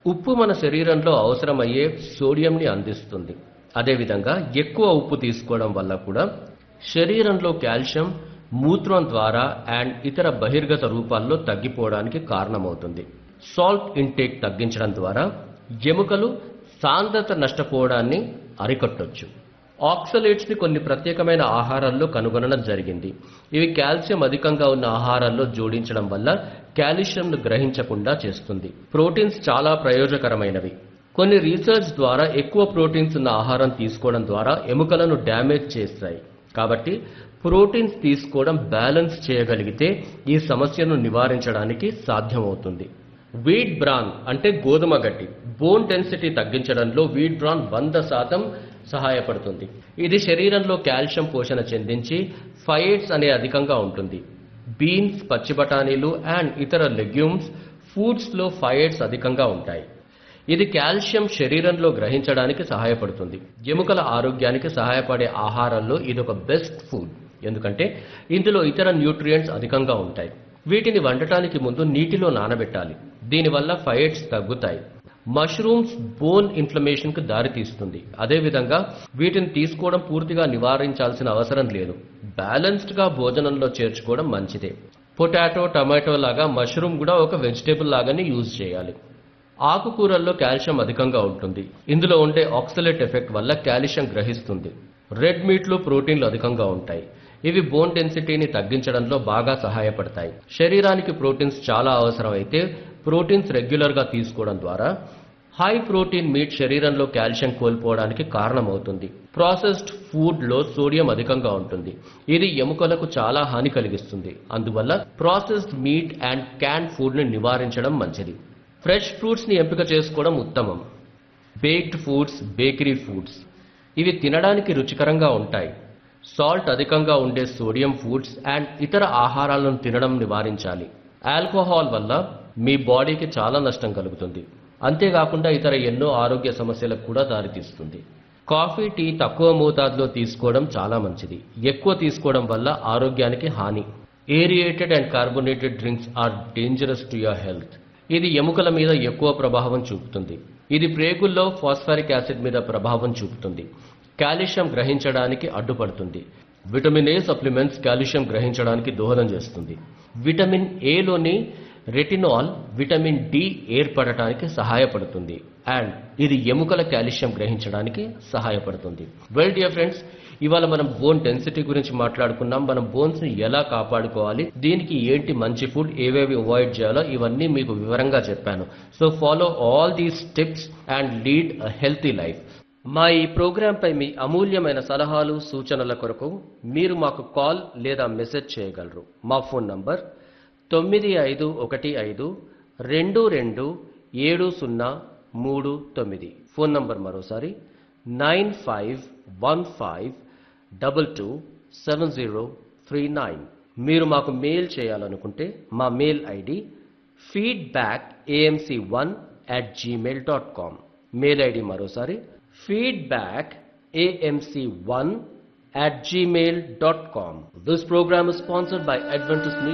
ఉప్పు మన శరీరంలో అవసరమయ్యే సోడియంని అందిస్తుంది అదేవిధంగా ఎక్కువ ఉప్పు తీసుకోవడం వల్ల కూడా శరీరంలో కాల్షియం మూత్రం ద్వారా అండ్ ఇతర బహిర్గత రూపాల్లో తగ్గిపోవడానికి కారణమవుతుంది సాల్ట్ ఇంటేక్ తగ్గించడం ద్వారా ఎముకలు సాంద్రత నష్టపోవడాన్ని అరికట్టొచ్చు ఆక్సలేట్స్ ని కొన్ని ప్రత్యేకమైన ఆహారాల్లో కనుగొనడం జరిగింది ఇవి కాల్షియం అధికంగా ఉన్న ఆహారాల్లో జోడించడం వల్ల కాల్షియంను గ్రహించకుండా చేస్తుంది ప్రోటీన్స్ చాలా ప్రయోజకరమైనవి కొన్ని రీసెర్చ్ ద్వారా ఎక్కువ ప్రోటీన్స్ ఉన్న ఆహారం తీసుకోవడం ద్వారా ఎముకలను డ్యామేజ్ చేస్తాయి కాబట్టి ప్రోటీన్స్ తీసుకోవడం బ్యాలెన్స్ చేయగలిగితే ఈ సమస్యను నివారించడానికి సాధ్యమవుతుంది వీట్ బ్రాన్ అంటే గోధుమ గడ్డి బోన్ డెన్సిటీ తగ్గించడంలో వీట్ బ్రాన్ వంద శాతం సహాయపడుతుంది ఇది శరీరంలో కాల్షియం పోషణ చెందించి ఫైట్స్ అనే అధికంగా ఉంటుంది బీన్స్ పచ్చి బఠానీలు అండ్ ఇతర లెగ్యూమ్స్ ఫుడ్స్లో ఫైట్స్ అధికంగా ఉంటాయి ఇది కాల్షియం శరీరంలో గ్రహించడానికి సహాయపడుతుంది ఎముకల ఆరోగ్యానికి సహాయపడే ఆహారాల్లో ఇది ఒక బెస్ట్ ఫుడ్ ఎందుకంటే ఇందులో ఇతర న్యూట్రియంట్స్ అధికంగా ఉంటాయి వీటిని వండటానికి ముందు నీటిలో నానబెట్టాలి దీనివల్ల ఫైట్స్ తగ్గుతాయి మష్రూమ్స్ బోన్ ఇన్ఫ్లమేషన్ కు దారితీస్తుంది అదేవిధంగా వీటిని తీసుకోవడం పూర్తిగా నివారించాల్సిన అవసరం లేదు బ్యాలెన్స్డ్ గా భోజనంలో చేర్చుకోవడం మంచిదే పొటాటో టమాటో లాగా మష్రూమ్ కూడా ఒక వెజిటేబుల్ లాగానే యూజ్ చేయాలి ఆకుకూరల్లో కాల్షియం అధికంగా ఉంటుంది ఇందులో ఉండే ఆక్సలేట్ ఎఫెక్ట్ వల్ల కాల్షియం గ్రహిస్తుంది రెడ్ మీట్లో ప్రోటీన్లు అధికంగా ఉంటాయి ఇవి బోన్ డెన్సిటీని తగ్గించడంలో బాగా సహాయపడతాయి శరీరానికి ప్రోటీన్స్ చాలా అవసరం అయితే ప్రోటీన్స్ రెగ్యులర్గా తీసుకోవడం ద్వారా హై ప్రోటీన్ మీట్ శరీరంలో కాల్షియం కోల్పోవడానికి కారణమవుతుంది ప్రాసెస్డ్ ఫుడ్లో సోడియం అధికంగా ఉంటుంది ఇది ఎముకలకు చాలా హాని కలిగిస్తుంది అందువల్ల ప్రాసెస్డ్ మీట్ అండ్ క్యాన్ ఫుడ్ని నివారించడం మంచిది ఫ్రెష్ ఫ్రూట్స్ని ఎంపిక చేసుకోవడం ఉత్తమం బేక్డ్ ఫుడ్స్ బేకరీ ఫుడ్స్ ఇవి తినడానికి రుచికరంగా ఉంటాయి సాల్ట్ అధికంగా ఉండే సోడియం ఫుడ్స్ అండ్ ఇతర ఆహారాలను తినడం నివారించాలి ఆల్కహాల్ వల్ల మీ బాడీకి చాలా నష్టం కలుగుతుంది అంతేకాకుండా ఇతర ఎన్నో ఆరోగ్య సమస్యలకు కూడా దారితీస్తుంది కాఫీ టీ తక్కువ మోతాదులో తీసుకోవడం చాలా మంచిది ఎక్కువ తీసుకోవడం వల్ల ఆరోగ్యానికి హాని aerated and carbonated drinks are dangerous to your health ఇది ఎముకల మీద ఎక్కువ ప్రభావం చూపుతుంది ఇది ప్రేగుల్లో ఫాస్ఫరిక్ యాసిడ్ మీద ప్రభావం చూపుతుంది కాల్షియం గ్రహించడానికి అడ్డుపడుతుంది విటమిన్ ఏ సప్లిమెంట్స్ కాల్షియం గ్రహించడానికి దోహదం చేస్తుంది విటమిన్ ఏలోని రెటినాల్ విటమిన్ డి ఏర్పడటానికి సహాయపడుతుంది అండ్ ఇది ఎముకల కాల్షియం గ్రహించడానికి సహాయపడుతుంది వెల్ డియర్ ఫ్రెండ్స్ ఇవాళ మనం బోన్ డెన్సిటీ గురించి మాట్లాడుకున్నాం మనం బోన్స్ ని ఎలా కాపాడుకోవాలి దీనికి ఏంటి మంచి ఫుడ్ ఏవేవి అవాయిడ్ చేయాలో ఇవన్నీ మీకు వివరంగా చెప్పాను so follow all these tips and lead a healthy life మా ఈ ప్రోగ్రాంపై మీ అమూల్యమైన సలహాలు సూచనల కొరకు మీరు మాకు కాల్ లేదా మెసేజ్ చేయగలరు మా ఫోన్ నంబర్ తొమ్మిది ఐదు ఒకటి ఐదు రెండు రెండు ఏడు సున్నా మూడు తొమ్మిది ఫోన్ నంబర్ మరోసారి nine five one five double two seven zero three nine మీరు మాకు మెయిల్ చేయాలనుకుంటే మా mail ID feedback AMC one at Gmail dot com mail ID మరోసారి feedback AMC one at gmail.com. This program is sponsored by Adventist Media.